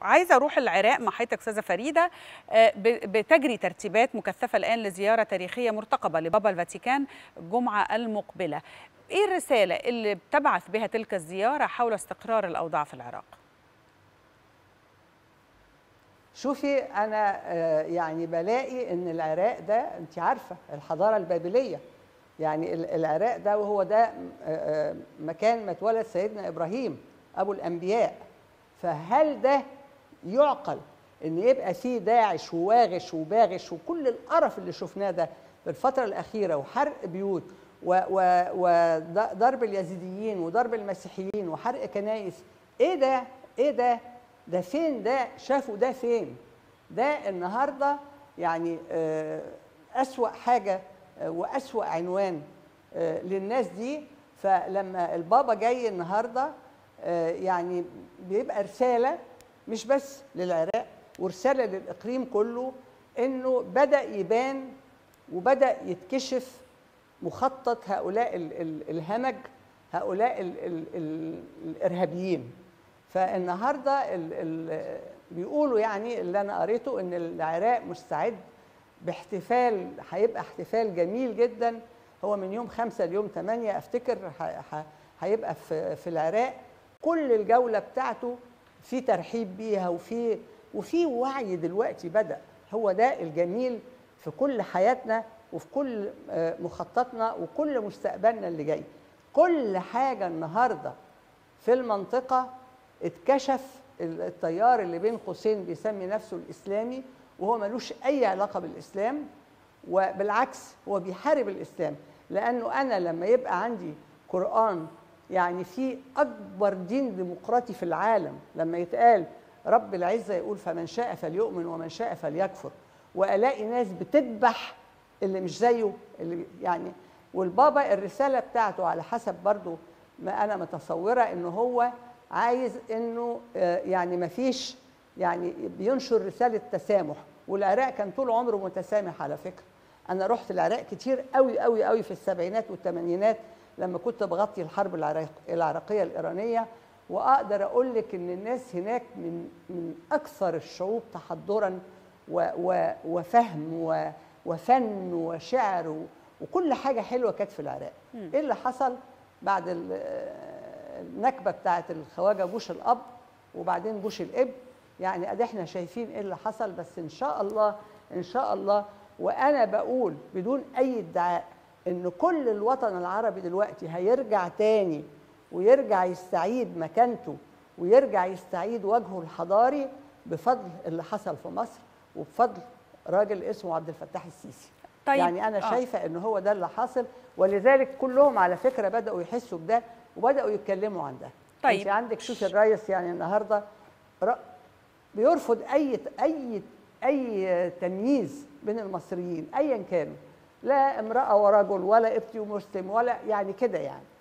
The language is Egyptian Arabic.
عايزه اروح العراق مع حضرتك استاذه فريده بتجري ترتيبات مكثفه الان لزياره تاريخيه مرتقبه لبابا الفاتيكان الجمعه المقبله ايه الرساله اللي بتبعث بها تلك الزياره حول استقرار الاوضاع في العراق شوفي انا يعني بلاقي ان العراق ده انت عارفه الحضاره البابليه يعني العراق ده وهو ده مكان ما اتولد سيدنا ابراهيم ابو الانبياء فهل ده يعقل ان يبقى فيه داعش وواغش وباغش وكل القرف اللي شفناه ده في الفتره الاخيره وحرق بيوت وضرب اليزيديين وضرب المسيحيين وحرق كنايس ايه ده ايه ده ده فين ده شافوا ده فين ده النهارده يعني اسوا حاجه واسوا عنوان للناس دي فلما البابا جاي النهارده يعني بيبقى رساله مش بس للعراق ورساله للاقليم كله انه بدا يبان وبدا يتكشف مخطط هؤلاء الهمج هؤلاء ال ال ال الارهابيين فالنهارده ال ال بيقولوا يعني اللي انا قريته ان العراق مستعد باحتفال هيبقى احتفال جميل جدا هو من يوم خمسة ليوم ثمانية افتكر هيبقى في في العراق كل الجوله بتاعته في ترحيب بيها وفي وفي وعي دلوقتي بدا هو ده الجميل في كل حياتنا وفي كل مخططنا وكل مستقبلنا اللي جاي كل حاجه النهارده في المنطقه اتكشف التيار اللي بين قوسين بيسمي نفسه الاسلامي وهو ملوش اي علاقه بالاسلام وبالعكس هو بيحارب الاسلام لانه انا لما يبقى عندي قران يعني في اكبر دين ديمقراطي في العالم لما يتقال رب العزه يقول فمن شاء فليؤمن ومن شاء فليكفر والاقي ناس بتذبح اللي مش زيه اللي يعني والبابا الرساله بتاعته على حسب برضو ما انا متصوره انه هو عايز انه يعني ما فيش يعني بينشر رساله تسامح والعراق كان طول عمره متسامح على فكره انا رحت العراق كتير قوي قوي قوي في السبعينات والثمانينات لما كنت بغطي الحرب العراق العراقيه الايرانيه واقدر اقول لك ان الناس هناك من من اكثر الشعوب تحضرا و و وفهم و وفن وشعر وكل حاجه حلوه كانت في العراق ايه اللي حصل بعد النكبه بتاعه الخواجه بوش الاب وبعدين بوش الاب يعني ادي احنا شايفين ايه اللي حصل بس ان شاء الله ان شاء الله وانا بقول بدون اي ادعاء ان كل الوطن العربي دلوقتي هيرجع تاني ويرجع يستعيد مكانته ويرجع يستعيد وجهه الحضاري بفضل اللي حصل في مصر وبفضل راجل اسمه عبد الفتاح السيسي طيب. يعني انا شايفه آه. ان هو ده اللي حاصل ولذلك كلهم على فكره بداوا يحسوا بده وبداوا يتكلموا عن ده طيب انت عندك شوفي الرئيس يعني النهارده بيرفض اي اي اي تمييز بين المصريين ايا كانوا لا امراه ورجل ولا ابتي ومسلم ولا يعني كده يعني